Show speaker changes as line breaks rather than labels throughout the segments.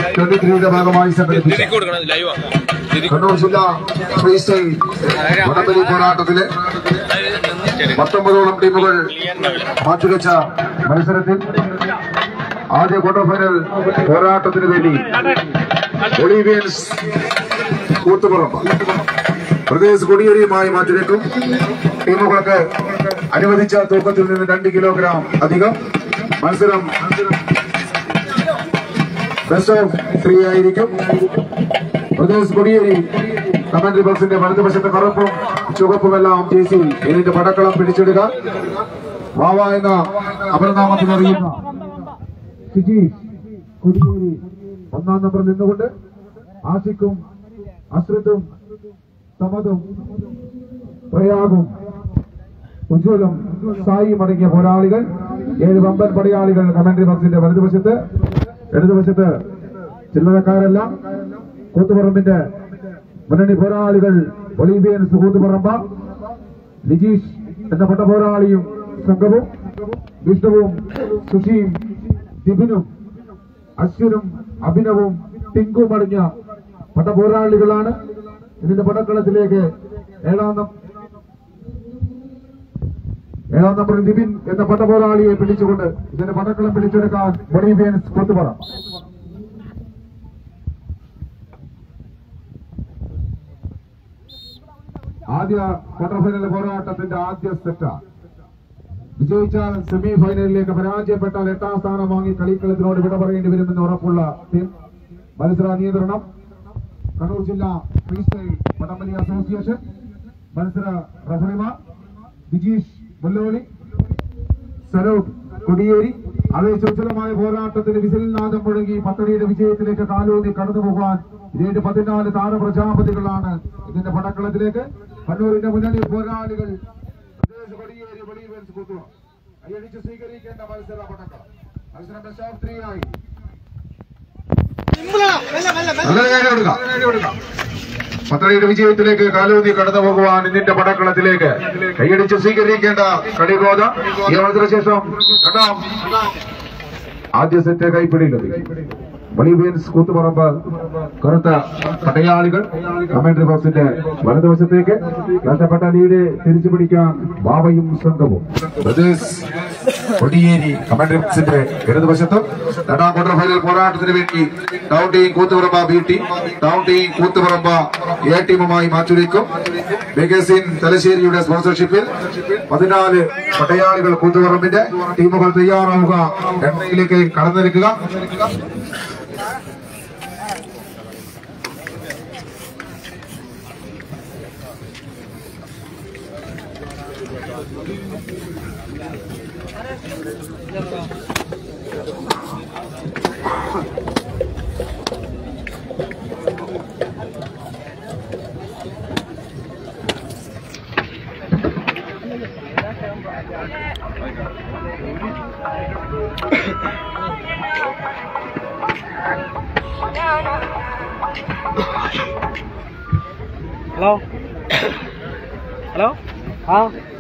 Twenty ത്രീയുടെ ഭാഗമായി സംഘടിപ്പിച്ച
തിരിക്ക് കൊടുക്കണം ലൈവാ തിരിക്ക്
കണ്ണൂർ ജില്ലാ ഫ്രീ സ്റ്റൈൽ വടംവലി പോരാട്ടത്തില് പത്തൊമ്പതോളം ടീമുകൾ മാറ്റുവെച്ച മത്സരത്തിൽ ആദ്യ ക്വാർട്ടർ ഫൈനൽ പോരാട്ടത്തിന് വേണ്ടി ഒളീവിയൻസ് കൂത്തുപുറം പ്രദേശ് കൊടിയേരിയുമായി മാറ്റിവെക്കും ടീമുകൾക്ക് അനുവദിച്ച തൂക്കത്തിൽ നിന്ന് രണ്ട് കിലോഗ്രാം അധികം മത്സരം ബെസ്റ്റ് ഓഫ് ത്രീ ആയിരിക്കും പ്രദേശ് കൊടിയേരി കമന്ററി ബോക്സിന്റെ വലതുവശത്തെ കറുപ്പും ചുവപ്പുമെല്ലാം ചേച്ചി ഇതിന്റെ പടക്കളം പിടിച്ചെടുക്ക വാവ എന്ന അപരനാമത്തിൽ അറിയുന്ന സിജി കൊടിയേരി ഒന്നാം നമ്പറിൽ നിന്നുകൊണ്ട് ആഷിക്കും അശ്രിത്തും സമതും പ്രയാഗും ഉജ്ജ്വലും സായിയും അടങ്ങിയ പോരാളികൾ ഏഴ് വമ്പൻ പടയാളികൾ കമന്ററി ബോക്സിന്റെ വലതുവശത്ത് ഇടതുവശത്ത് ചില്ലറക്കാരെല്ലാം കൂത്തുപറമ്പിന്റെ മുന്നണി പോരാളികൾ ഒളീബിയൻസ് കൂത്തുപറമ്പ ലിജീഷ് എന്ന പട്ട പോരാളിയും സംഘവും വിഷ്ണുവും സുഷിയും ദിബിനും അശ്വിനും അഭിനവും ടിങ്കും അടങ്ങിയ പട്ട പോരാളികളാണ് ഇതിന്റെ പടക്കളത്തിലേക്ക് ഏഴാം നം- ഏഴാം നമ്പർ ദിബിൻ എന്ന പട്ട പോരാളിയെ പിടിച്ചുകൊണ്ട് ഇതിന്റെ പടക്കളം പിടിച്ചെടുക്കാൻ ഒളീബിയൻസ് കൂത്തുപറ ആദ്യ ക്വാർട്ടർ ഫൈനൽ പോരാട്ടത്തിന്റെ ആദ്യ സെറ്റ് വിജയിച്ചാൽ സെമി ഫൈനലിലേക്ക് പരാജയപ്പെട്ടാൽ എട്ടാം സ്ഥാനം വാങ്ങി കളിക്കളത്തിനോട് വിട പറയേണ്ടി വരുമെന്ന് ഉറപ്പുള്ള ടീം മത്സര നിയന്ത്രണം കണ്ണൂർ ജില്ലാ ഫ്രീ സ്റ്റൈൽ വടംവലി അസോസിയേഷൻ മത്സര റഫറിമാർ വിജീഷ് മുല്ലോളി സരോബ് കൊടിയേരി ആവേശോജ്വലമായ പോരാട്ടത്തിന് വിസിലിൽ നാദം മുഴങ്ങി പത്തടിയുടെ വിജയത്തിലേക്ക് കാലൂന്നി കടന്നു പോകാൻ ഇതിന്റെ പതിനാല് താരപ്രജാപതികളാണ് ഇതിന്റെ പടക്കളത്തിലേക്ക് കണ്ണൂരിന്റെ മുന്നണി പോരാളികൾ പ്രദേശ് കൊടിയേരി വെളിവേൽസ് കൂട്ടുക കൈയടിച്ച് സ്വീകരിക്കേണ്ട മത്സര പടക്കളം മത്സരം ബെസ്റ്റ് ഓഫ് ത്രീ ആയി നല്ല കാര്യം കൊടുക്കാം പത്തടിയുടെ വിജയത്തിലേക്ക് കാലൂന്നി കടന്നു പോകുവാൻ ഇതിന്റെ പടക്കളത്തിലേക്ക് കൈയടിച്ച് സ്വീകരിക്കേണ്ട കളിബോധ ഈ മത്സരശേഷം രണ്ടാം ആദ്യ സെറ്റ് കൈപ്പിടിയിലത് ബൊളീവിയൻസ് കൂത്തുപറമ്പ് കറുത്ത പടയാളികൾ കമന്ററി ബോക്സിന്റെ വലതുവശത്തേക്ക് നഷ്ടപ്പെട്ട ലീഡ് തിരിച്ചു പിടിക്കാൻ ബാബയും സംഘവും പ്രദേശ് കൊടിയേരി കമന്ററി ബോക്സിന്റെ ഇടതുവശത്തും രണ്ടാം ക്വാർട്ടർ ഫൈനൽ പോരാട്ടത്തിന് വേണ്ടി town team Koothuparamba B team town team Koothuparamba A ടീമുമായി മാറ്റുരയ്ക്കും മെഗസിൻ തലശ്ശേരിയുടെ സ്പോൺസർഷിപ്പിൽ പതിനാല് പടയാളികൾ കൂത്തുപറമ്പിന്റെ ടീമുകൾ തയ്യാറാവുക എണ്ണയിലേക്ക് കടന്നിരിക്കുക
ಹಲೋ ಹಲೋ ಹಾ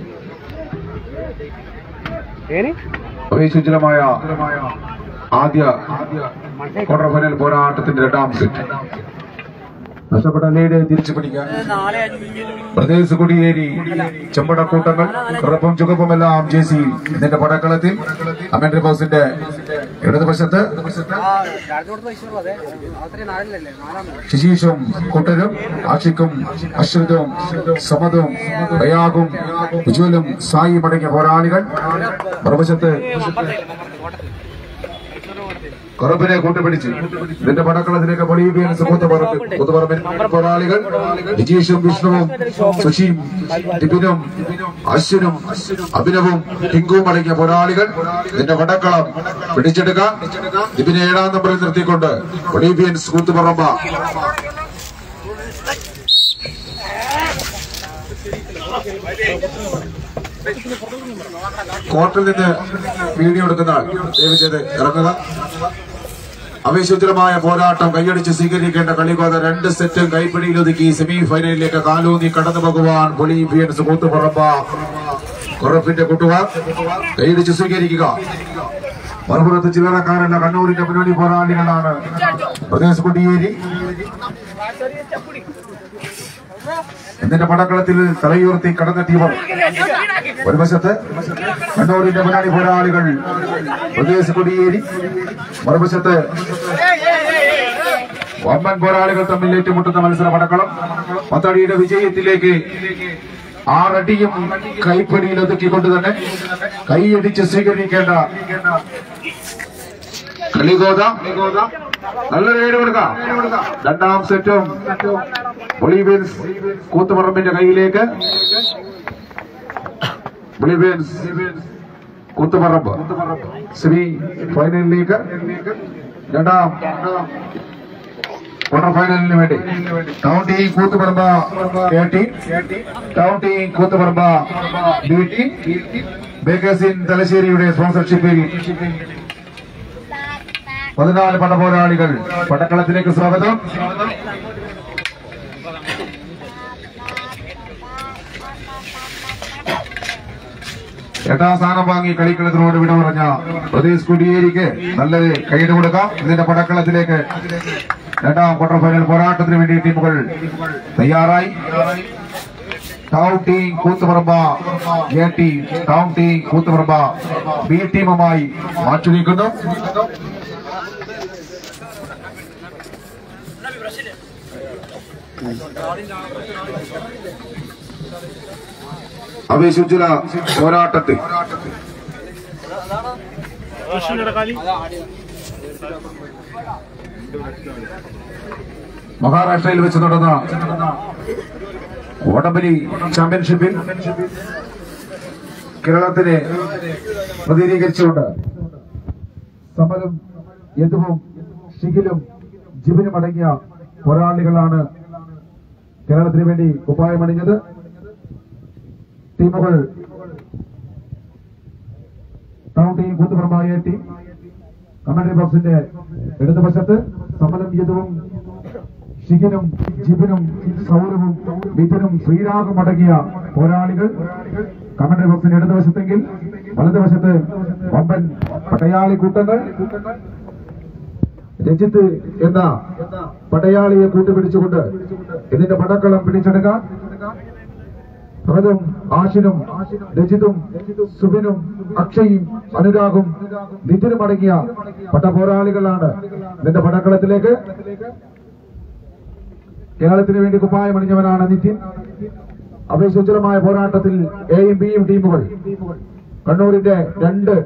ಏನಿ
അഭിസുചിതമായ ആദ്യ ക്വാർട്ടർ ഫൈനൽ പോരാട്ടത്തിന്റെ രണ്ടാം സെറ്റ് നഷ്ടപ്പെട്ട ലീഡ് തിരിച്ചു പിടിക്കാൻ പ്രദേശ് കൊടിയേരി ചെമ്പടക്കൂട്ടങ്ങൾ കറുപ്പും ചുവപ്പുമെല്ലാം ജേസി ഇതിന്റെ പടക്കളത്തിൽ കമന്ററി ബോക്സിന്റെ ഇടതുവശത്ത് ശശീഷും കൂട്ടരും ആഷിക്കും അശ്രിതും സമതും പ്രയാഗും ഉജ്വലും സായിയും അടങ്ങിയ പോരാളികൾ മറുവശത്ത് കറുപ്പിനെ കൂട്ടുപിടിച്ച് ഇതിന്റെ പടക്കളത്തിലേക്ക് ബൊളീവിയൻസ് കൂത്തുപറമ്പ് കൂത്തുപറമ്പിൽ പോരാളികൾ വിജീഷും വിഷ്ണുവും സുഷിയും ടിബിനും അശ്വിനും അഭിനവും ടിങ്കുവും അടങ്ങിയ പോരാളികൾ ഇതിന്റെ പടക്കളം പിടിച്ചെടുക്കാൻ ഇതിനെ ഏഴാം നമ്പറിൽ നിർത്തിക്കൊണ്ട് ബൊളീവിയൻസ് കൂത്തുപറമ്പ കോർട്ടിൽ നിന്ന് വീഡിയോ എടുക്കുന്ന ആൾ ദയവ് ചെയ്ത് ഇറങ്ങുക അവിശുദ്ധമായ പോരാട്ടം കൈയടിച്ച് സ്വീകരിക്കേണ്ട കളികോത രണ്ട് സെറ്റും കൈപ്പിടിയിലൊതുക്കി സെമി ഫൈനലിലേക്ക് കാലൂന്നി കടന്നു പോകുവാൻ ബൊളീവിയൻസ് കൂത്തുപറമ്പ കുറപ്പിന്റെ കൂട്ടുകാർ കൈയടിച്ച് സ്വീകരിക്കുക മറുപുറത്ത് ചില്ലറക്കാരല്ല കണ്ണൂരിന്റെ മുന്നണി പോരാളികളാണ് പ്രദേശ് കൊടിയേരി എന്നിന്റെ പടക്കളത്തിൽ തലയുയർത്തി കടന്ന ടീമർ ഒരു വശത്ത് കണ്ണൂരിന്റെ മുന്നണി പോരാളികൾ പ്രദേശ് കൊടിയേരി മറുവശത്ത് വമ്പൻ പോരാളികൾ തമ്മിൽ ഏറ്റുമുട്ടുന്ന മത്സര പടക്കളം പത്തടിയുടെ വിജയത്തിലേക്ക് ആറടിയും കൈപ്പിടിയിൽ ഒതുക്കിക്കൊണ്ട് തന്നെ കൈയടിച്ച് സ്വീകരിക്കേണ്ട കളിഗോത നല്ലൊരു ഏട് കൊടുക്കാം രണ്ടാം സെറ്റും ബൊളീബിയൻസ് കൂത്തുപറമ്പിന്റെ കയ്യിലേക്ക് ബൊളീബിയൻസ് കൂത്തുപറമ്പ് സെമി ഫൈനലിലേക്ക് രണ്ടാം ക്വാർട്ടർ ഫൈനലിന് വേണ്ടി town team Koothuparamba A team town team Koothuparamba B team ബേക്കേഴ്സിൻ തലശ്ശേരിയുടെ സ്പോൺസർഷിപ്പിൽ പതിനാല് പടപോരാളികൾ പടക്കളത്തിലേക്ക് സ്വാഗതം എട്ടാം സ്ഥാനം വാങ്ങി കളിക്കളത്തിനോട് വിട പറഞ്ഞ പ്രദേശ് കുടിയേരിക്ക് നല്ലത് കൈയ്യടി കൊടുക്കാം ഇതിന്റെ പടക്കളത്തിലേക്ക് രണ്ടാം ക്വാർട്ടർ ഫൈനൽ പോരാട്ടത്തിന് വേണ്ടി ടീമുകൾ തയ്യാറായി town team Koothuparamba A team town team Koothuparamba B ടീമുമായി മാറ്റി നീക്കുന്നു അവേശുജ്വല പോരാട്ടത്തിൽ മഹാരാഷ്ട്രയിൽ വെച്ച് നടന്ന വടംവലി ചാമ്പ്യൻഷിപ്പിൽ കേരളത്തിനെ പ്രതിനിധീകരിച്ചുകൊണ്ട് സമലും യദുവും ഷിഖിലും ജിബിനും അടങ്ങിയ പോരാളികളാണ് കേരളത്തിന് വേണ്ടി കുപ്പായമണിഞ്ഞത് ടീമുകൾ ടൗൺ ടീം കൂത്തുപറമ്പായ ടീം കമന്ററി ബോക്സിന്റെ ഇടതുവശത്ത് സമലം യദുവും ഷിഖിനും ജിബിനും സൗരവും മിഥുനും ശ്രീരാഗും അടങ്ങിയ പോരാളികൾ കമന്ററി ബോക്സിന്റെ ഇടതുവശത്തെങ്കിൽ വലതുവശത്ത് വമ്പൻ പടയാളി കൂട്ടങ്ങൾ രജിത്ത് എന്ന പടയാളിയെ കൂട്ടുപിടിച്ചുകൊണ്ട് ഇതിന്റെ പടക്കളം പിടിച്ചെടുക്കാൻ ഭരതും ആഷിനും രജിതും സുബിനും അക്ഷയും അനുരാഗും നിതിനും അടങ്ങിയ പടപോരാളികളാണ് ഇതിന്റെ പടക്കളത്തിലേക്ക് കേരളത്തിന് വേണ്ടി കുപ്പായം അണിഞ്ഞവനാണ് നിതിൻ അപേക്ഷോജ്വലമായ പോരാട്ടത്തിൽ എയും ബിയും ടീമുകൾ കണ്ണൂരിന്റെ രണ്ട്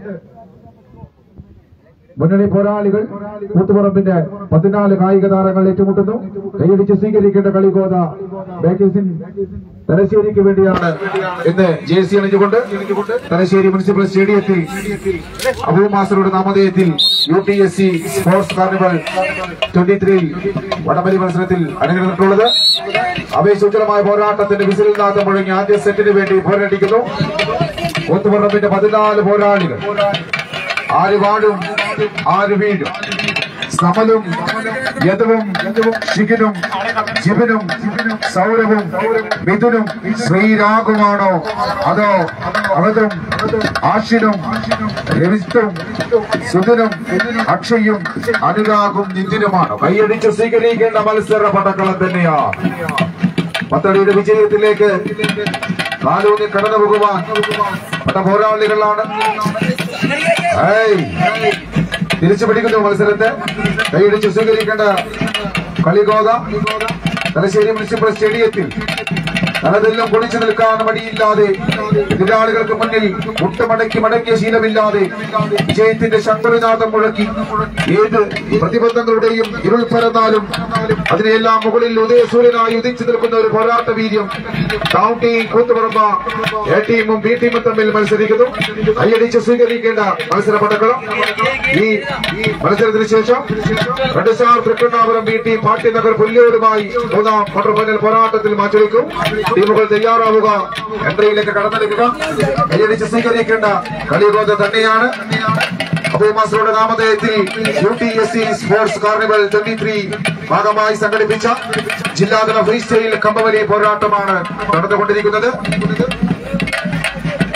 മുന്നണി പോരാളികൾ കൂത്തുപറമ്പിന്റെ പതിനാല് കായിക താരങ്ങൾ ഏറ്റുമുട്ടുന്നു കൈയടിച്ച് സ്വീകരിക്കേണ്ട കളികോത ബേക്കേഴ്സിൻ തലശ്ശേരിക്ക് വേണ്ടിയാണ് ഇന്ന് ജേഴ്സി അണിഞ്ഞുകൊണ്ട് തലശ്ശേരി മുനിസിപ്പൽ സ്റ്റേഡിയത്തിൽ അബൂ മാസ്റ്ററുടെ നാമധേയത്തിൽ U T S C sports carnival twenty three വടംവലി മത്സരത്തിൽ അണിനിരന്നിട്ടുള്ളത് അപേക്ഷോജ്വലമായ പോരാട്ടത്തിന്റെ വിസിലിൽ നാഥം മുഴങ്ങി ആദ്യ സെറ്റിന് വേണ്ടി പോരടിക്കുന്നു കൂത്തുപറമ്പിന്റെ പതിനാല് പോരാളികൾ ആര് വാടും ആര് വീഴും സമലും യദുവും ഷിഖിനും ജിബിനും സൗരവും മിഥുനും ശ്രീരാഗുമാണോ അതോ അവതും ആഷിനും രവിത്തും സുധനും അക്ഷയും അനുരാഗും നിതിനുമാണോ കൈയടിച്ച് സ്വീകരിക്കേണ്ട മത്സര പടക്കളം തന്നെയാണ് പത്തടിയുടെ വിജയത്തിലേക്ക് കാലൂന്നി കടന്നു പോകുവാൻ പട്ട പോരാളികളാണ് ഏയ് തിരിച്ചു പിടിക്കുന്നു മത്സരത്തെ കൈയടിച്ച് സ്വീകരിക്കേണ്ട കളിഗോത തലശ്ശേരി മുനിസിപ്പൽ സ്റ്റേഡിയത്തിൽ തലതെല്ലാം പൊളിച്ചു നിൽക്കാൻ മടിയില്ലാതെ എതിരാളികൾക്ക് മുന്നിൽ മുട്ടുമടക്കി മടക്കിയ ശീലമില്ലാതെ വിജയത്തിന്റെ ശങ്കരനാഥം മുഴക്കി ഏത് പ്രതിബന്ധങ്ങളുടെയും ഇരുൾ പരന്നാലും അതിനെല്ലാം മുകളിൽ ഉദയസൂര്യനായി ഉദിച്ചു നിൽക്കുന്ന ഒരു പോരാട്ട വീര്യം ടൗൺ ടീം കൂത്തുപറമ്പ എ ടീമും ബി ടീമും തമ്മിൽ മത്സരിക്കുന്നു കൈയടിച്ച് സ്വീകരിക്കേണ്ട മത്സര പടക്കളം ഈ മത്സരത്തിന് ശേഷം red star Thrikkannapuram B team പാട്ടിനഗർ പുല്ലിയോടുമായി മൂന്നാം ക്വാർട്ടർ ഫൈനൽ പോരാട്ടത്തിൽ മാറ്റിവെക്കും ടീമുകൾ തയ്യാറാവുക എൻട്രിയിലേക്ക് കടന്നെടുക്കുക കൈയടിച്ച് സ്വീകരിക്കേണ്ട കളിബോധ തന്നെയാണ് അബൂമാസറുടെ നാമധേയത്തിൽ U T S C sports carnival twenty three ഭാഗമായി സംഘടിപ്പിച്ച ജില്ലാതല ഫ്രീ സ്റ്റൈൽ കമ്പവലി പോരാട്ടമാണ് നടന്നുകൊണ്ടിരിക്കുന്നത്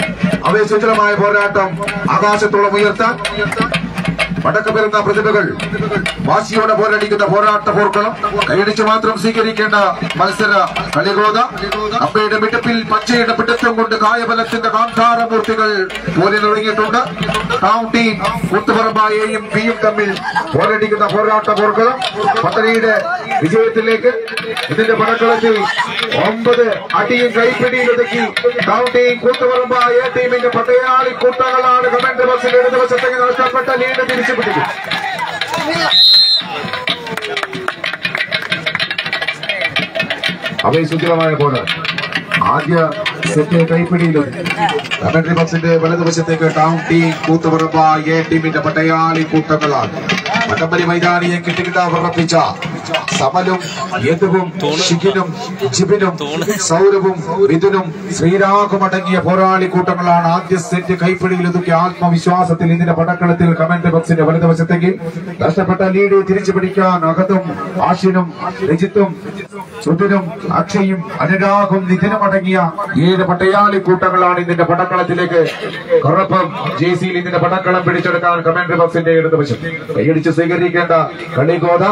അവേശോജ്വലമായ പോരാട്ടം ആകാശത്തോളം ഉയർത്താൻ വടക്ക് വരുന്ന പ്രതിഭകൾ വാശിയോടെ പോരടിക്കുന്ന പോരാട്ട പോർക്കളം കൈയടിച്ച് മാത്രം സ്വീകരിക്കേണ്ട മത്സര കളികോത അമ്മയുടെ മിടുപ്പിൽ പച്ചയുടെ പിടുത്തം കൊണ്ട് കായബലത്തിന്റെ കാന്താരമൂർത്തികൾ പോലെ തുടങ്ങിയിട്ടുണ്ട് ടൗൺ ടീം കൂത്തുപറമ്പായെയും പിയും തമ്മിൽ പോരടിക്കുന്ന പോരാട്ട പോർക്കളം പത്തനയുടെ വിജയത്തിലേക്ക് ഇതിന്റെ പടക്കളത്തിൽ ഒമ്പത് അടിയും കൈപ്പിടിയിൽ ഒതുക്കി ടൗൺ ടീം കൂത്തുപറമ്പായ ടീമിന്റെ പട്ടയാളി കൂട്ടങ്ങളാണ് കമന്റ് ബസ്സിൽ ഇടതുവശത്തേക്ക് നഷ്ടപ്പെട്ട ലീഡ് തിരിച്ചു പിടിക്കും അവേശുദ്ധമായ പോരാട്ടം ആദ്യ സെറ്റ് കൈപ്പിടിയിലും കമന്ററി ബോക്സിന്റെ വലതുവശത്തേക്ക് ടൗൺ ടീം കൂത്തുപറമ്പ എ ടീമിന്റെ പട്ടയാളി കൂട്ടങ്ങളാണ് വടംവലി മൈതാനിയെ കിട്ടിക്കിട്ട ഉറപ്പിച്ച സമലും യദുവും ഷിഖിനും ജിബിനും സൗരവും മിഥുനും ശ്രീരാഗും അടങ്ങിയ പോരാളി കൂട്ടങ്ങളാണ് ആദ്യ സെറ്റ് കൈപ്പിടിയിൽ ഒതുക്കിയ ആത്മവിശ്വാസത്തിൽ ഇതിന്റെ പടക്കളത്തിൽ കമന്ററി ബോക്സിന്റെ വലതുവശത്തേക്ക് നഷ്ടപ്പെട്ട ലീഡ് തിരിച്ചു പിടിക്കാൻ അകത്തും ആഷിനും രജിത്തും സുധിനും അക്ഷയും അനുരാഗും നിതിനും അടങ്ങിയ ഏഴ് പട്ടയാളി കൂട്ടങ്ങളാണ് ഇതിന്റെ പടക്കളത്തിലേക്ക് കുറപ്പം ജെ സിയിൽ ഇതിന്റെ പടക്കളം പിടിച്ചെടുക്കാൻ കമന്ററി ബോക്സിന്റെ ഇടതുവശം കൈയടിച്ച് സ്വീകരിക്കേണ്ട കളിഗോത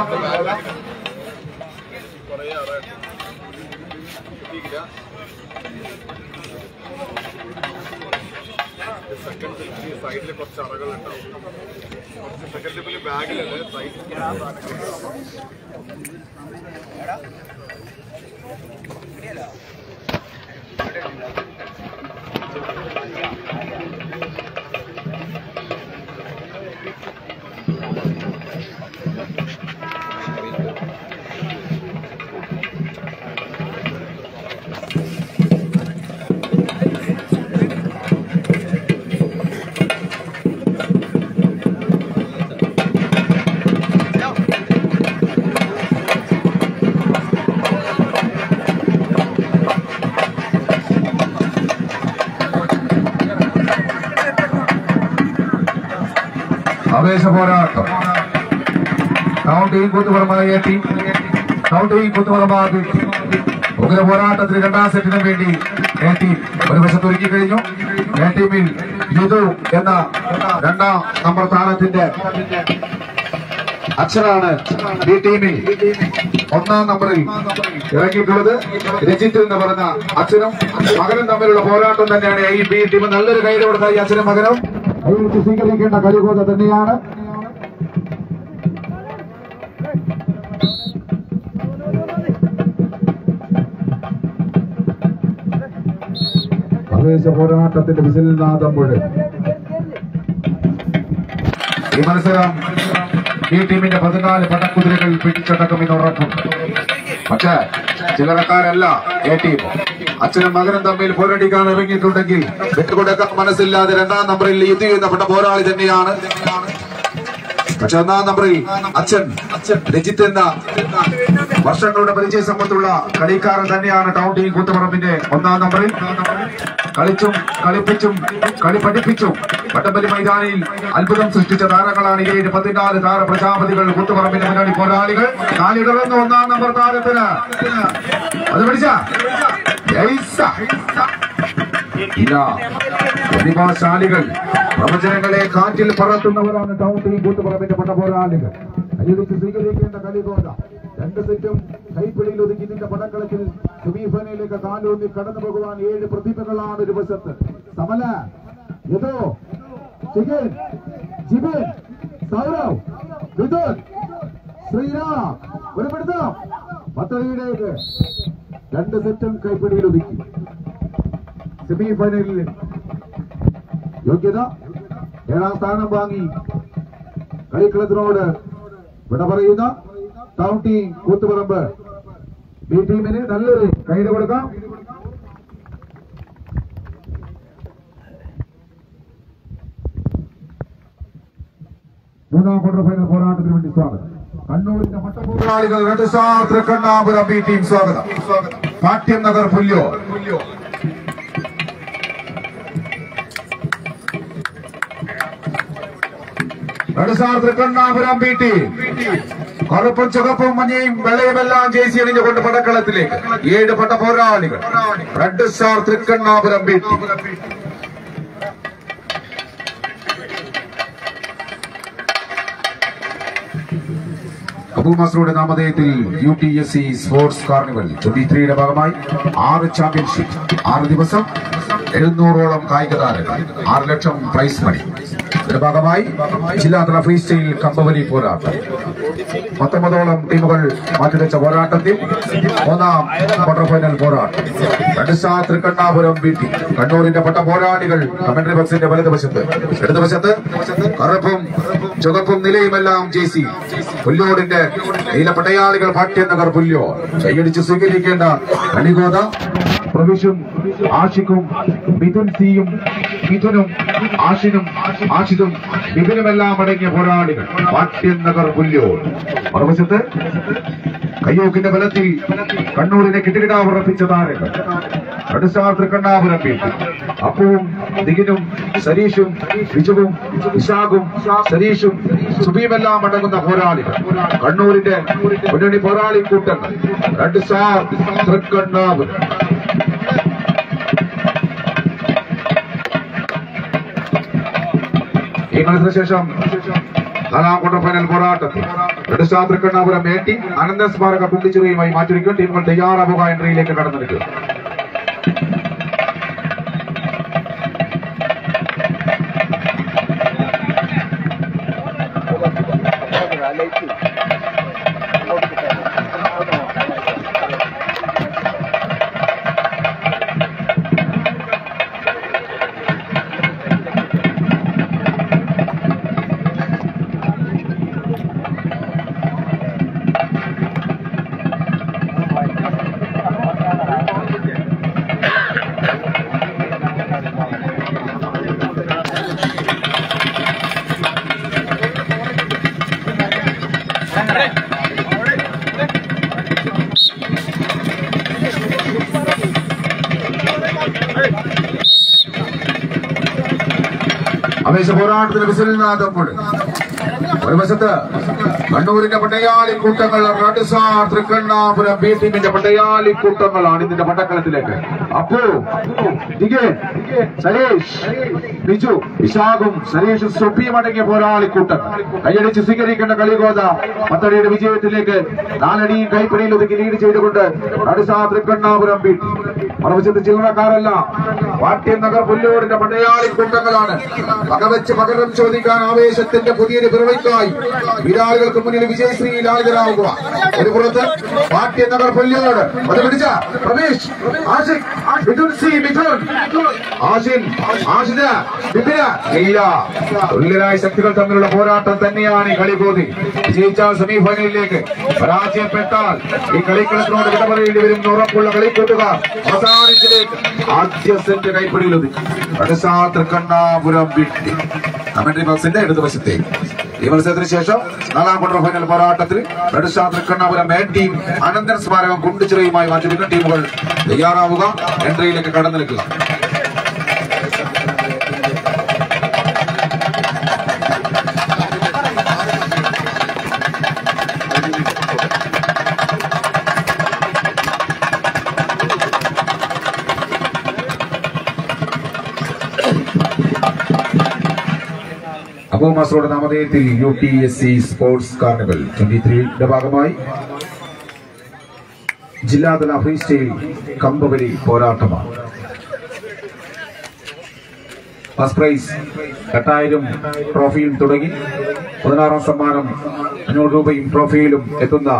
ആവേശ പോരാട്ടം കൗണ്ടിയും കൂത്തുപറമ്പായ ടീം കൗണ്ടിയും കൂത്തുപറമ്പായ ടീം ഉഗ്ര പോരാട്ടത്തിന് രണ്ടാം സെറ്റിന് വേണ്ടി എ ടീം ഒരു വശത്ത് ഒരുക്കി കഴിഞ്ഞു എ ടീമിൽ യുദു എന്ന രണ്ടാം നമ്പർ താരത്തിന്റെ അക്ഷരാണ് ബി ടീമിൽ ഒന്നാം നമ്പറിൽ ഇറങ്ങിയിട്ടുള്ളത് രജിത്ത് എന്ന് പറഞ്ഞ അച്ഛനും മകനും തമ്മിലുള്ള പോരാട്ടം തന്നെയാണ് ഈ ബി ടീം നല്ലൊരു കൈയുടെ കൊടുത്ത ഈ അച്ഛനും മകനും കൈവിളിച്ച് സ്വീകരിക്കേണ്ട കളികോത തന്നെയാണ് ആവേശ പോരാട്ടത്തിന്റെ വിസിൽനാഥം മുഴുവൻ ഈ മത്സരം ഈ ടീമിന്റെ പതിനാല് പടക്കുതിരകൾ പിടിച്ചടക്കുമെന്ന് ഉറപ്പുണ്ട് പക്ഷേ ചിലറക്കാരല്ല എ ടീം അച്ഛനും മകനും തമ്മിൽ പോരടിക്കാൻ ഇറങ്ങിയിട്ടുണ്ടെങ്കിൽ വിട്ടുകൊടുക്കാൻ മനസ്സില്ലാതെ രണ്ടാം നമ്പറിൽ യുദ്ധ ചെയ്യുന്നപ്പെട്ട പോരാളി തന്നെയാണ് പക്ഷെ ഒന്നാം നമ്പറിൽ അച്ഛൻ അച്ഛൻ രജിത്ത് എന്ന വർഷങ്ങളുടെ പരിചയ സമ്പത്തുള്ള കളിക്കാരൻ തന്നെയാണ് ടൗൺ ടീം കൂത്തുപറമ്പിന്റെ ഒന്നാം നമ്പറിൽ കളിച്ചും കളിപ്പിച്ചും കളി പഠിപ്പിച്ചും വട്ടമ്പലി മൈതാനിയിൽ അത്ഭുതം സൃഷ്ടിച്ച താരങ്ങളാണ് ഏഴ് പതിനാല് താര പ്രജാപതികൾ കൂത്തുപറമ്പിന്റെ മുന്നണി പോരാളികൾ നാലിടറുന്ന ഒന്നാം നമ്പർ താരത്തിന് അത് പിടിച്ച ജയ്സ. ഇല്ല പ്രതിഭാശാലികൾ പ്രവചനങ്ങളെ കാറ്റിൽ പറത്തുന്നവരാണ് ടൗൺ ടീം കൂട്ടുപറമ്പിന്റെ പട്ട പോരാളികൾ കൈയടിച്ച് സ്വീകരിക്കേണ്ട കളികോത രണ്ട് സെറ്റും കൈപ്പിടിയിൽ ഒതുക്കി ഇതിന്റെ പടക്കളത്തിൽ സെമിഫൈനലിലേക്ക് കാലൂന്നി കടന്നു പോകുവാൻ ഏഴ് പ്രതിഭകളാണ് ഒരു വശത്ത് സമല യദോ ചികിൻ ജിബിൻ സൗരവ് വിതുൽ ശ്രീറാം ഒരു പിടുത്തം പത്തടിയിലേക്ക് രണ്ട് സെറ്റും കൈപ്പിടിയിൽ ഒതുക്കി സെമി ഫൈനലിൽ യോഗ്യത ഏഴാം സ്ഥാനം വാങ്ങി കളിക്കളത്തിനോട് വിട പറയുന്ന ടൗൺ ടീം കൂത്തുപറമ്പ് ബി ടീമിന് നല്ലൊരു കൈഡ് കൊടുക്കാം മൂന്നാം ക്വാർട്ടർ ഫൈനൽ പോരാട്ടത്തിന് വേണ്ടി സ്വാഗതം കണ്ണൂരിന്റെ മട്ടപോരാളികൾ red star Thrikkannapuram B team സ്വാഗതം പാട്യം നഗർ പുല്യോ red star Thrikkannapuram B team കറുപ്പും ചുവപ്പും മഞ്ഞയും വെള്ളയുമെല്ലാം ജേസി അണിഞ്ഞുകൊണ്ട് പടക്കളത്തിലേക്ക് ഏഴ് പട്ട പോരാളികൾ red star Thrikkannapuram B team Abu മസറൂഡ് നാമധേയത്തിൽ U T S C sports carnival twenty ത്രീയുടെ ഭാഗമായി ആറ് ചാമ്പ്യൻഷിപ്പ് ആറ് ദിവസം എഴുന്നൂറോളം കായിക താരങ്ങൾ ആറ് ലക്ഷം പ്രൈസ് മണി ഇതിന്റെ ഭാഗമായി ജില്ലാതല ഫ്രീ സ്റ്റൈൽ കമ്പവലി പോരാട്ടം പത്തൊമ്പതോളം ടീമുകൾ മാറ്റിവെച്ച പോരാട്ടത്തിൽ മൂന്നാം ക്വാർട്ടർ ഫൈനൽ പോരാട്ടം കടുസാ തൃക്കണ്ണാപുരം വീട്ടി കണ്ണൂരിന്റെ പട്ട പോരാളികൾ കമന്ററി ബോക്സിന്റെ വലതുവശത്ത് ഇടതുവശത്ത് കറുപ്പും ചുവപ്പും നിലയുമെല്ലാം ജേസി പുല്ലോടിന്റെ നീലപ്പടയാളികൾ ഭാട്യനഗർ പുല്യോ കൈയടിച്ച് സ്വീകരിക്കേണ്ട അണിഗോത പ്രവിശും ആഷിഖും മിഥുൻ സിയും മിഥുനും ആഷിനും ആഷിദും മിഥുനുമെല്ലാം അടങ്ങിയ പോരാളികൾ ഭാട്യനഗർ പുല്യോ മറുവശത്ത് കയ്യൂക്കിന്റെ ബലത്തിൽ കണ്ണൂരിനെ കിട്ടികിടാ ഉറപ്പിച്ച താരങ്ങൾ അടുസാർ തൃക്കണ്ണാപുരം വീട്ടിൽ അപ്പുവും ദിഗിനും സരീഷും വിജുവും ഇഷാഖും സരീഷും സുബീമെല്ലാം അടങ്ങുന്ന പോരാളികൾ കണ്ണൂരിന്റെ മുന്നണി പോരാളി കൂട്ടങ്ങൾ അടുസാർ തൃക്കണ്ണാപുരം ഈ മത്സരശേഷം നാലാം ക്വാർട്ടർ ഫൈനൽ പോരാട്ടത്തിൽ അടുസാർ തൃക്കണ്ണാപുരം എ ടീം അനന്ത സ്മാരക പുള്ളിച്ചെറിയുമായി മാറ്റിവെക്കും ടീമുകൾ തയ്യാറാവുക എൻട്രിയിലേക്ക് കടന്നിരിക്കും അവേശ പോരാട്ടത്തിന് വിസിലിനാഥപ്പോൾ ഒരു വശത്ത് കണ്ണൂരിന്റെ പട്ടയാളി കൂട്ടങ്ങൾ റഡ്സാർ തൃക്കണ്ണാപുരം ബി ടീമിന്റെ പട്ടയാളി കൂട്ടങ്ങളാണ് ഇതിന്റെ പട്ടക്കളത്തിലേക്ക് അപ്പു ദിഗേൻ സലീഷ് ബിജു ഇഷാഖും സലീഷും സുബിയും അടങ്ങിയ പോരാളി കൂട്ടം കൈയടിച്ച് സ്വീകരിക്കേണ്ട കളിഗോത പത്തടിയുടെ വിജയത്തിലേക്ക് നാലടിയും കൈപ്പിടിയിൽ ഒതുക്കി ലീഡ് ചെയ്തുകൊണ്ട് റഡ്സാർ തൃക്കണ്ണാപുരം ബി ടീം മറുവശത്ത് ചില്ലറക്കാരല്ല വാട്യം നഗർ പുല്ലോടിന്റെ പടയാളി കൂട്ടങ്ങളാണ് പകവെച്ച് പകരം ചോദിക്കാൻ ആവേശത്തിന്റെ പുതിയൊരു പിറവിക്കായി വിരാളികൾക്ക് മുന്നിൽ വിജയശ്രീ ലാളിതരാവുക ഒരു പുറത്ത് വാട്യം നഗർ പുല്ലോട് അത് പിടിച്ച പ്രവേശ് ആഷിഖ് മിഥുൻ സി മിഥുൻ ആഷിൻ ആഷിദ ബിബിന ഇല്ല തുല്യരായ ശക്തികൾ തമ്മിലുള്ള പോരാട്ടം തന്നെയാണ് ഈ കളിബോധി വിജയിച്ചാൽ സെമി ഫൈനലിലേക്ക് പരാജയപ്പെട്ടാൽ ഈ കളിക്കളത്തിനോട് വിട പറയേണ്ടി വരും എന്ന് ഉറപ്പുള്ള കളിക്കൂട്ടുകാർ അവസാനത്തിലേക്ക് ആദ്യ സെറ്റ് കൈപ്പിടിയിൽ ഒതുക്കി അടുസാ തൃക്കണ്ണാപുരം വിട്ടി കമന്ററി ബോക്സിന്റെ ഇടതുവശത്തേക്ക് ഈ മത്സരത്തിന് ശേഷം നാലാം ക്വാർട്ടർ ഫൈനൽ പോരാട്ടത്തിൽ അടുസാ തൃക്കണ്ണാപുരം എ ടീം അനന്തൻ സ്മാരകം കുണ്ടിച്ചിറയുമായി മാറ്റിവെക്കുന്ന ടീമുകൾ തയ്യാറാവുക എൻട്രിയിലേക്ക് കടന്നു നിൽക്കുക അബൂ മസറോഡ് നാമധേയത്തിൽ U T S C sports carnival twenty ത്രീയുടെ ഭാഗമായി ജില്ലാതല ഫ്രീ സ്റ്റൈൽ കമ്പവലി പോരാട്ടമാണ് ഫസ്റ്റ് പ്രൈസ് എട്ടായിരം ട്രോഫിയും തുടങ്ങി പതിനാറാം സമ്മാനം അഞ്ഞൂറ് രൂപയും ട്രോഫിയിലും എത്തുന്ന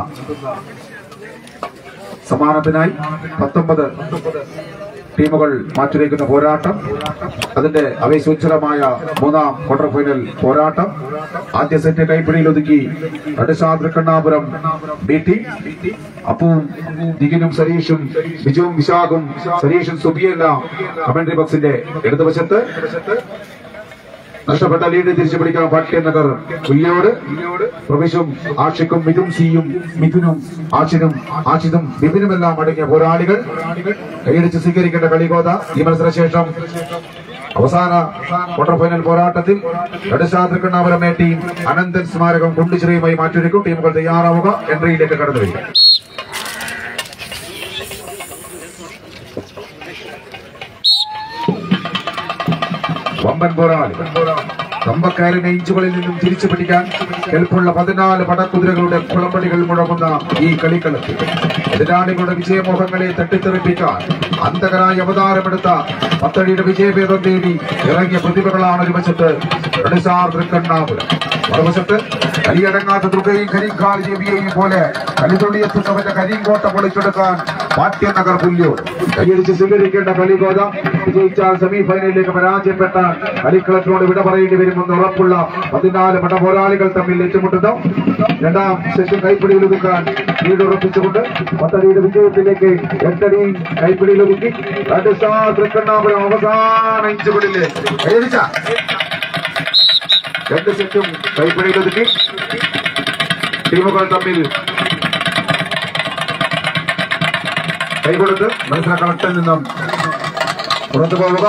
സമ്മാനത്തിനായി പത്തൊമ്പത് ടീമുകൾ മാറ്റുരയ്ക്കുന്ന പോരാട്ടം അതിന്റെ അവേശോജ്വലമായ മൂന്നാം ക്വാർട്ടർ ഫൈനൽ പോരാട്ടം ആദ്യ സെറ്റ് കൈപ്പിടിയിൽ ഒതുക്കി അടുസാദ്രക്കണ്ണാപുരം ബി ടീം അപ്പുവും ദിഗിനും സരീഷും ബിജുവും വിശാഖും സരീഷും സുബിയെല്ലാം കമന്ററി ബോക്സിന്റെ ഇടതുവശത്ത് നഷ്ടപ്പെട്ട ലീഡ് തിരിച്ചു പിടിക്കാൻ ഭാട്യനഗർ പുല്യോട് പ്രവേശും ആഷിഖും മിഥുൻ സിയും മിഥുനും ആഷിനും ആഷിദും ബിബിനുമെല്ലാം അടങ്ങിയ പോരാളികൾ കൈയടിച്ച് സ്വീകരിക്കേണ്ട കളികോത ഈ മത്സരശേഷം അവസാന ക്വാർട്ടർ ഫൈനൽ പോരാട്ടത്തിൽ കടുശാതൃക്കണ്ണാപുരം എ ടീം അനന്തൻ സ്മാരകം കുണ്ടിച്ചിറയുമായി മാറ്റിവെക്കും ടീമുകൾ തയ്യാറാവുക എൻട്രിയിലേക്ക് കടന്നു വരിക വമ്പൻ പോരാളി കമ്പക്കാരനെ ഇഞ്ചുകളിൽ നിന്നും തിരിച്ചു പിടിക്കാൻ കെൽപ്പുള്ള പതിനാല് പടക്കുതിരകളുടെ കുളമ്പടികൾ മുഴങ്ങുന്ന ഈ കളിക്കളത്തിൽ എതിരാളികളുടെ വിജയമോഹങ്ങളെ തട്ടിത്തെറിപ്പിക്കാൻ അന്തകരായി അവതാരമെടുത്ത പത്തടിയുടെ വിജയഭേദം നേടി ഇറങ്ങിയ പ്രതിഭകളാണ് ഒരു വശത്ത് റെഡിസാർ തൃക്കണ്ണാപുരം മറുവശത്ത് കരിയടങ്ങാത്ത ദുർഗയും കരിങ്കാൽ ജെബിയെയും പോലെ കലിതൊടിയെത്തുന്നവന്റെ കരിങ്കോട്ട പൊളിച്ചെടുക്കാൻ പാട്യനഗർ പുല്യോ കൈയടിച്ച് സ്വീകരിക്കേണ്ട കളിഗോത വിജയിച്ചാൽ സെമി ഫൈനലിലേക്ക് പരാജയപ്പെട്ട കളിക്കളത്തിനോട് വിട പറയേണ്ടി വരുമെന്ന് ഉറപ്പുള്ള പതിനാല് പട പോരാളികൾ തമ്മിൽ ഏറ്റുമുട്ടുന്നു രണ്ടാം സെഷൻ കൈപ്പിടിയിൽ ഒതുക്കാൻ ലീഡുറപ്പിച്ചുകൊണ്ട് പത്തടിയുടെ വിജയത്തിലേക്ക് എട്ടടി കൈപ്പിടിയിൽ ഒതുക്കി രണ്ട് സ്റ്റാർ തൃക്കണ്ണാപുരം അവസാന ഇഞ്ചുകളിലെ കൈയടിച്ച രണ്ട് സെറ്റും കൈപ്പിടിയിൽ ഒതുക്കി ടീമുകൾ തമ്മിൽ കൈകൊടുത്ത് മത്സര കളക്ടറിൽ നിന്നും പുറത്തു പോവുക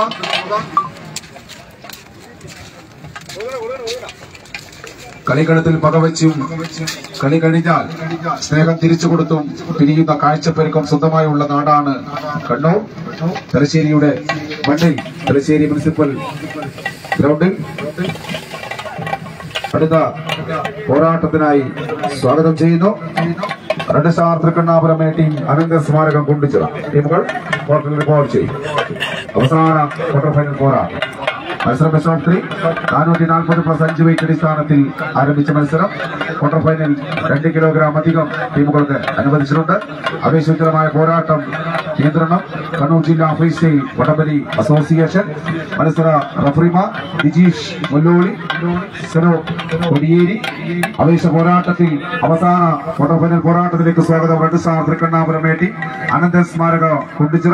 കളിക്കളത്തിൽ പകവച്ചും കളി കഴിഞ്ഞാൽ സ്നേഹം തിരിച്ചു കൊടുത്തും പിരിയുന്ന കാഴ്ചപ്പെരുക്കം സ്വന്തമായുള്ള നാടാണ് കണ്ണൂർ തലശ്ശേരിയുടെ മണ്ണിൽ തലശ്ശേരി മുനിസിപ്പൽ ഗ്രൗണ്ടിൽ അടുത്ത പോരാട്ടത്തിനായി സ്വാഗതം ചെയ്യുന്നു രണ്ട് star Thrikkannapuram A team Anantha സ്മാരകം കൊണ്ടുചിറ ടീമുകൾ കോർട്ടിൽ റിപ്പോർട്ട് ചെയ്യും അവസാന ക്വാർട്ടർ ഫൈനൽ പോരാട്ടം മത്സരം ബെസ്റ്റ് ഓഫ് ത്രീ നാനൂറ്റി നാൽപ്പത് പ്ലസ് അഞ്ച് വെയിറ്റ് അടിസ്ഥാനത്തിൽ ആരംഭിച്ച മത്സരം ക്വാർട്ടർ ഫൈനൽ രണ്ട് കിലോഗ്രാം അധികം ടീമുകൾക്ക് അനുവദിച്ചിട്ടുണ്ട് ആവേശോജ്വലമായ പോരാട്ടം നിയന്ത്രണം കണ്ണൂർ ജില്ലാ ഫ്രീ സ്റ്റൈൽ വടംവലി അസോസിയേഷൻ മത്സര റഫറിമാർ ദിജീഷ് മുല്ലോളി സെനോ കൊടിയേരി ആവേശ പോരാട്ടത്തിൽ അവസാന ക്വാർട്ടർ ഫൈനൽ പോരാട്ടത്തിലേക്ക് സ്വാഗതം റെഡ് സ്റ്റാർ തൃക്കണ്ണാപുരം വേണ്ടി അനന്തൻ സ്മാരക കുണ്ടിച്ചിറ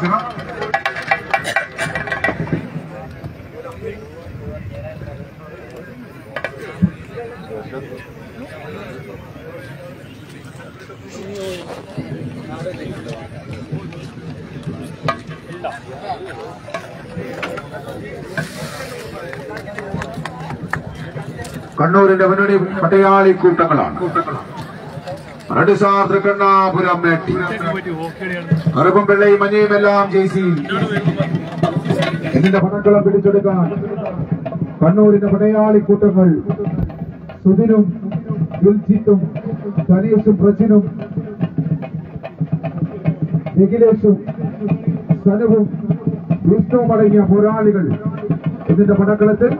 കണ്ണൂരിന്റെ മുന്നണി പട്ടയാളി കൂട്ടങ്ങളാണ് റെഡ് സ്റ്റാർ തൃക്കണ്ണാപുരം മേട്ടി കറുപ്പും വെള്ളയും മഞ്ഞയും എല്ലാം ജെയ്സി ഇതിന്റെ പണക്കളം പിടിച്ചെടുക്കാൻ കണ്ണൂരിന്റെ പടയാളി കൂട്ടങ്ങൾ സുധിനും ദുൽജിത്തും സനീഷും പ്രജിനും നിഖിലേഷും സനുവും വിഷ്ണുവും അടങ്ങിയ പോരാളികൾ ഇതിന്റെ പടക്കളത്തിൽ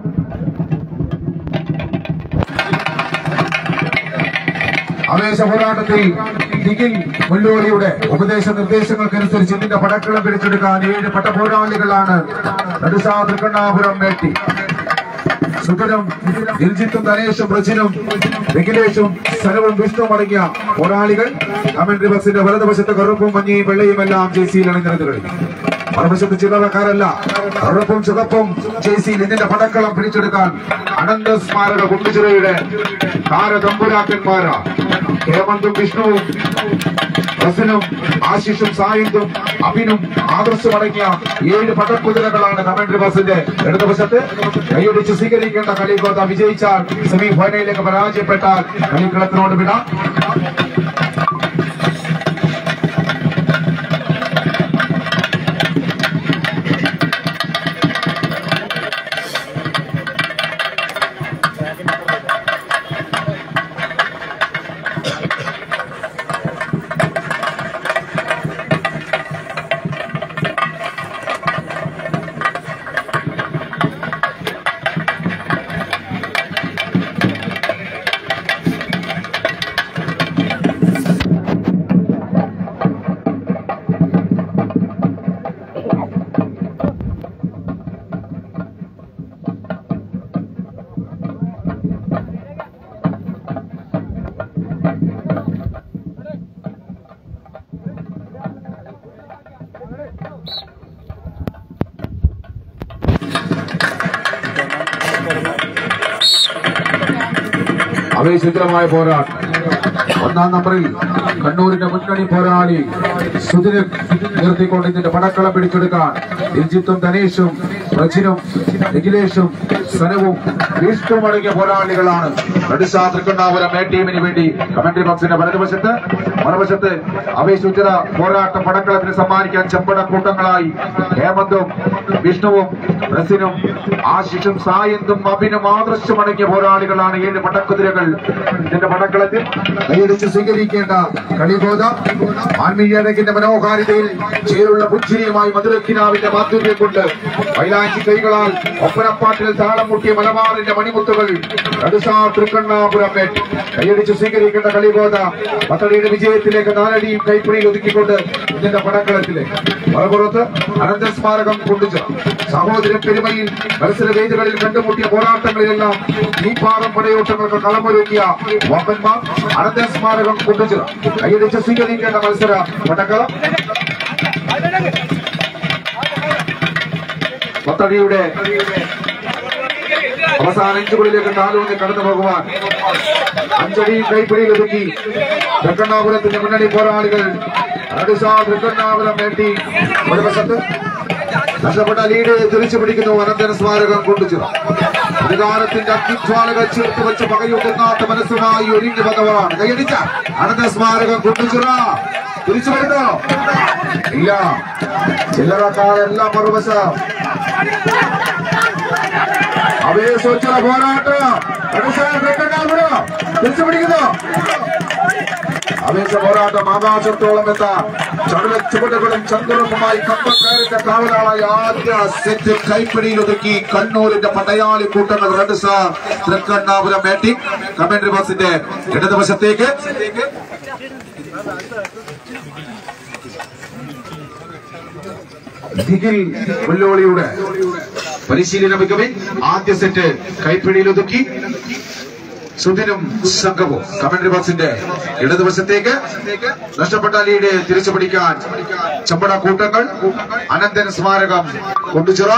ആവേശ പോരാട്ടത്തിൽ നിഖിൽ മുല്ലോളിയുടെ ഉപദേശ നിർദ്ദേശങ്ങൾക്കനുസരിച്ച് ഇതിന്റെ പടക്കളം പിടിച്ചെടുക്കാൻ ഏഴ് പട്ട പോരാളികളാണ് നടുസാ തൃക്കണ്ണാപുരം മേട്ടി സുഖനും ദിൽജിത്തും ധനേഷും റജിനും നിഖിലേഷും സനവും വിഷ്ണുവും അടങ്ങിയ പോരാളികൾ കമന്ററി ബസിന്റെ വലതുവശത്ത് കറുപ്പും മഞ്ഞയും വെള്ളയും എല്ലാം ജെയ്സിയിൽ അണിനിരന്ന് കളിക്കും മറുവശത്ത് ചില്ലറക്കാരല്ല കറുപ്പും ചുവപ്പും ജെയ്സിയിൽ ഇതിന്റെ പടക്കളം പിടിച്ചെടുക്കാൻ അനന്ത സ്മാരക കുട്ടിച്ചിറയുടെ താരതമ്പുരാക്കന്മാരാ ഹേമന്തും വിഷ്ണുവും റസനും ആശിഷും സായിന്തും അഭിനും ആദർശും അടങ്ങിയ ഏഴ് പടക്കുതിരകളാണ് കമന്ററി ബസിന്റെ ഇടതുവശത്ത് കൈയൊടിച്ച് സ്വീകരിക്കേണ്ട കളിക്കോത്ത വിജയിച്ചാൽ സെമി ഫൈനലിലേക്ക് പരാജയപ്പെട്ടാൽ കളിക്കളത്തിനോട് വിടാം ആവേശകരമായ പോരാട്ടം ഒന്നാം നമ്പറിൽ കണ്ണൂരിന്റെ മുന്നണി പോരാളി സുധിനെ നിർത്തിക്കൊണ്ട് ഇതിന്റെ പടക്കളം പിടിച്ചെടുക്കാൻ രഞ്ജിത്തും ധനേഷും റജിനും നിഖിലേഷും സനവും വിഷ്ണുവും അടങ്ങിയ പോരാളികളാണ് റെഡിസാ തൃക്കണ്ണാപുരം എ ടീമിന് വേണ്ടി കമന്ററി ബോക്സിന്റെ വലതുവശത്ത് മറുവശത്ത് അവേശുചിത പോരാട്ട പടക്കളത്തിന് സമ്മാനിക്കാൻ ചെമ്പട കൂട്ടങ്ങളായി ഹേമന്തും വിഷ്ണുവും റസിനും ആശിഷും സായന്തും അഭിനും ആദർശം അടങ്ങിയ പോരാളികളാണ് ഏഴ് പടക്കുതിരകൾ ഇതിന്റെ പടക്കളത്തിൽ കൈയടിച്ച് സ്വീകരിക്കേണ്ട കളിബോധ ആത്മീയതയ്ക്കിന്റെ മനോഹാരിതയിൽ ചേരുള്ള പുഞ്ചിരിയുമായി മധുരക്കിനാവിന്റെ മാധുര്യം കൊണ്ട് മൈലാഞ്ചി കൈകളാൽ ഒപ്പനപ്പാട്ടിൽ താളം മുട്ടിയ മലബാറിന്റെ മണിമുത്തുകൾ നടുസാർ തൃക്കണ്ണാപുരം മേറ്റ് കൈയടിച്ച് സ്വീകരിക്കേണ്ട കളിബോധ പത്തടിയുടെ വിജയത്തിലേക്ക് നാലടിയും കൈപ്പിടിയിൽ ഒതുക്കിക്കൊണ്ട് ഇതിന്റെ പടക്കളത്തിലെ മറുപുറത്ത് അനന്ത സ്മാരകം കൊണ്ടുച സഹോദര പെരുമയിൽ മത്സര വേദികളിൽ കണ്ടുമുട്ടിയ പോരാട്ടങ്ങളിലെല്ലാം ഈ പാറം പടയോട്ടങ്ങൾക്ക് കളമൊരുക്കിയ വമ്പന്മാർ അനന്ത സ്മാരകം കൊണ്ടുച കൈയടിച്ച് സ്വീകരിക്കേണ്ട മത്സര പടക്കളം പത്തടിയുടെ അവസാന ഇഞ്ചുകളിലേക്ക് കാലൂന്നി കടന്നു പോകുവാൻ അഞ്ചടി കൈപ്പിടിയിൽ ഒതുക്കി തൃക്കണ്ണാപുരത്തിന്റെ മുന്നണി പോരാളികൾ അടുസാ തൃക്കണ്ണാപുരം വേണ്ടി ഒരു വശത്ത് നഷ്ടപ്പെട്ട ലീഡ് തിരിച്ചു പിടിക്കുന്നു അനന്തര സ്മാരകം കൊണ്ടുചു അധികാരത്തിന്റെ അഗ്നിജ്വാലകൾ ചേർത്ത് വെച്ച് പകയൊടുങ്ങാത്ത മനസ്സുമായി ഒരുങ്ങി വന്നവരാണ് കൈയടിച്ച അനന്തര സ്മാരകം കൊണ്ടുചുറ തിരിച്ചു വരുന്നോ ഇല്ല ചില്ലറക്കാരെല്ലാം മറുവശം അവേശോച്ചറ പോരാട്ടം തിരിച്ചു പിടിക്കുന്നു അവേശ പോരാട്ടം ആകാശത്തോളം എത്ത ചടുല ചുവടുകളും ചന്ദ്രനുമായി കമ്പക്കാരന്റെ കാവലാളായ ആദ്യ സെറ്റ് കൈപ്പിടിയിൽ ഒതുക്കി കണ്ണൂരിന്റെ പടയാളി കൂട്ടങ്ങൾ റെഡ് സാർ തൃക്കണ്ണാപുരം മേട്ടി കമന്ററി ബോക്സിന്റെ ഇടതുവശത്തേക്ക് ദിഗിൽ മുല്ലോളിയുടെ പരിശീലന മികവിൽ ആദ്യ സെറ്റ് കൈപ്പിടിയിൽ ഒതുക്കി സുധിനും സംഘവും കമന്ററി ബോക്സിന്റെ ഇടതുവശത്തേക്ക് നഷ്ടപ്പെട്ട ലീഡ് തിരിച്ചു പിടിക്കാൻ ചമ്പട കൂട്ടങ്ങൾ അനന്തൻ സ്മാരകം കൊണ്ടുചിറ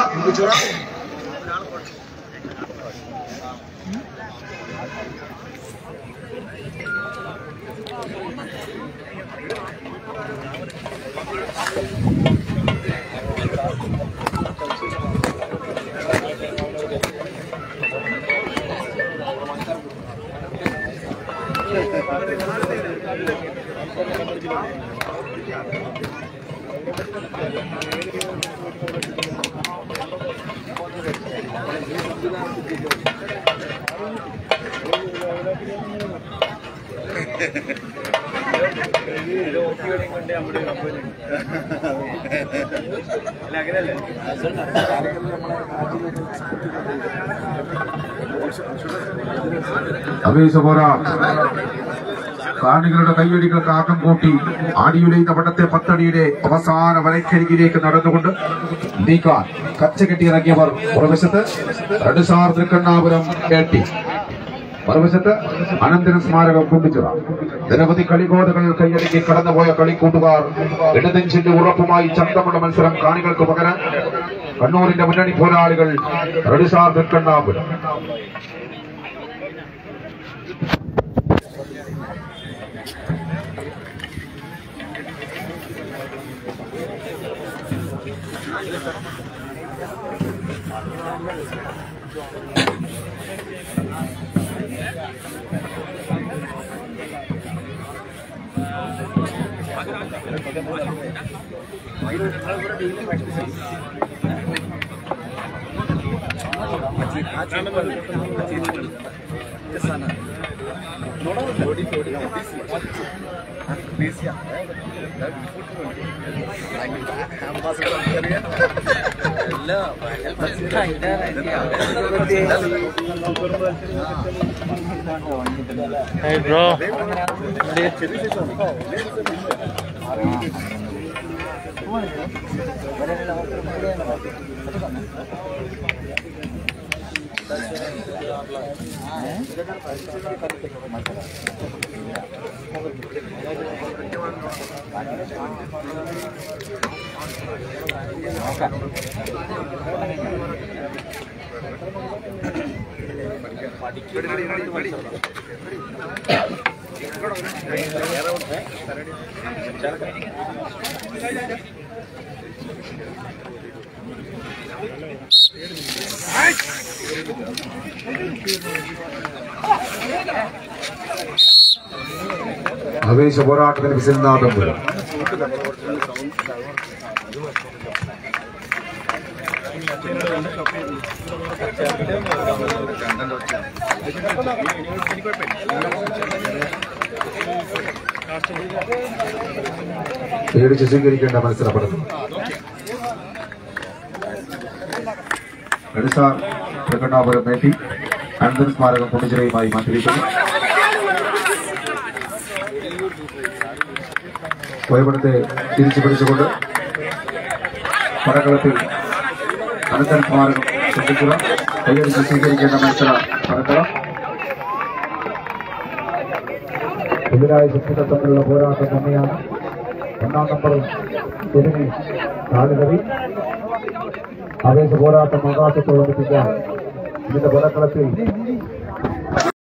അവേശ പോരാട്ടം കാണികളുടെ കൈയടികൾക്ക് ആക്കം കൂട്ടി ആടിയുലയുന്ന പണ്ടത്തെ പത്തടിയുടെ അവസാന വരക്കരികിലേക്ക് നടന്നുകൊണ്ട് നീക്കാൻ കച്ച കെട്ടിയിറങ്ങിയവർ പുറവശത്ത് റെഡുസാർ തൃക്കണ്ണാപുരം കേട്ടി മറുവശത്ത് അനന്തര സ്മാരകം കുണ്ടിച്ചിറ നിരവധി കളികോടുകൾ കൈയടക്കി കടന്നുപോയ കളിക്കൂട്ടുകാർ ഇടനെഞ്ചിന്റെ ഉറപ്പുമായി ചന്തമുള്ള മത്സരം കാണികൾക്ക് പകരം കണ്ണൂരിന്റെ മുന്നണി പോരാളികൾ റെഡുസാർ തൃക്കണ്ണാപുരം
Hey bro.
ആവേശ പോരാട്ടത്തിന് വിസിൽനാഥം വരും പേടിച്ച് സ്വീകരിക്കേണ്ട മത്സരപ്പെടുന്നു ഗണിസാർ പ്രകടനാപുരം നേട്ടി അനന്തൻ സ്മാരകം പുണ്യചിറയുമായി മത്സരിക്കുന്നു കോയപടത്തെ തിരിച്ചു പിടിച്ചുകൊണ്ട് പടക്കളത്തിൽ അനന്തൻ സ്മാരകം ശ്രദ്ധിക്കുക കൈയടിച്ച് സ്വീകരിക്കേണ്ട മത്സര പടക്കളം എതിരായ ശക്തികൾ തമ്മിലുള്ള പോരാട്ടം തന്നെയാണ് ഒന്നാം നമ്പർ തിരുമി കാലുകറി ആവേശ പോരാട്ടം ആകാശത്തോടൊപ്പിക്കാൻ ഇതിന്റെ പടക്കളത്തിൽ